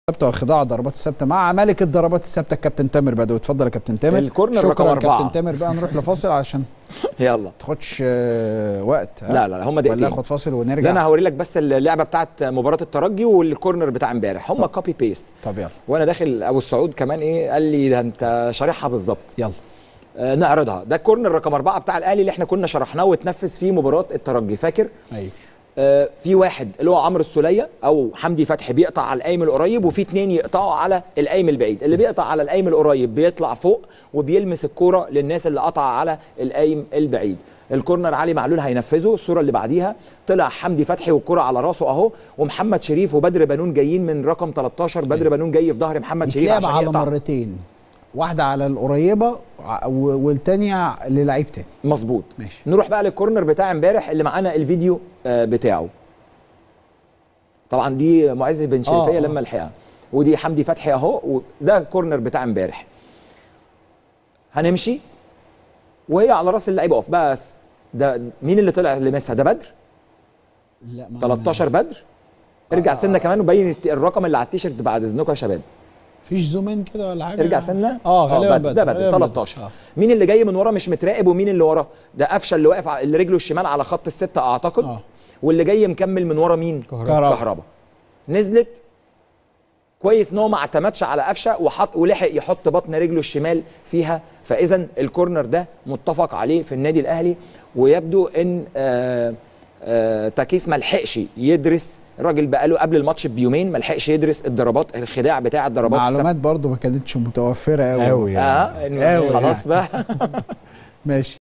الثابته وخضاع الضربات الثابته مع ملك الضربات الثابته الكابتن تامر بدوي اتفضل يا كابتن تامر الكورنر شكرا رقم أربعة. كابتن تامر بقى نروح لفاصل عشان يلا ما تاخدش آه، وقت ها؟ لا لا لا هم ولا دقيقتين ناخد فاصل لا ونرجع انا هوري لك بس اللعبه بتاعت مباراه الترجي والكورنر بتاع امبارح هم كوبي بيست طب يلا وانا داخل ابو السعود كمان ايه قال لي ده انت شارحها بالظبط يلا آه نعرضها ده الكورنر رقم أربعة بتاع الاهلي اللي احنا كنا شرحناه واتنفذ في مباراه الترجي فاكر ايوه آه في واحد اللي هو عمرو السوليه او حمدي فتحي بيقطع على القايم القريب وفي اتنين يقطعوا على القايم البعيد اللي بيقطع على القايم القريب بيطلع فوق وبيلمس الكوره للناس اللي قطع على القايم البعيد الكورنر علي معلول هينفذه الصوره اللي بعديها طلع حمدي فتحي والكره على راسه اهو ومحمد شريف وبدر بنون جايين من رقم 13 بدر بنون جاي في ظهر محمد شريف يتلعب عشان على يقطع مرتين واحده على القريبه ع- و- والتانيه للعيب تاني مظبوط ماشي نروح بقى للكورنر بتاع امبارح اللي معانا الفيديو آه، بتاعه طبعا دي معز بن شريفيه آه. لما لحقها ودي حمدي فتحي اهو وده الكورنر بتاع امبارح هنمشي وهي على راس اللعيب اقف بس ده مين اللي طلع لمسها ده بدر لا ما 13 بدر ارجع سنه كمان وبين الت- الرقم اللي على التيشيرت بعد اذنكم يا شباب فيش زومين كده ولا حاجه ارجع سنه اه غالبا بدر ده بدر غالباً 13 آه. مين اللي جاي من ورا مش متراقب ومين اللي ورا ده قفشه اللي واقف ع- اللي رجله الشمال على خط السته اعتقد آه. واللي جاي مكمل من ورا مين كهربا. كهربا نزلت كويس ان هو ما اعتمدش على قفشه وحط ولحق يحط بطن رجله الشمال فيها فاذا الكورنر ده متفق عليه في النادي الاهلي ويبدو ان آه آه تاكيس ما لحقش يدرس الراجل بقاله قبل الماتش بيومين ما لحقش يدرس الضربات الخداع بتاع الضربات الثابتة. معلومات برضو ما كانتش متوفره قوي أوي يعني. اه أوي خلاص بقى ماشي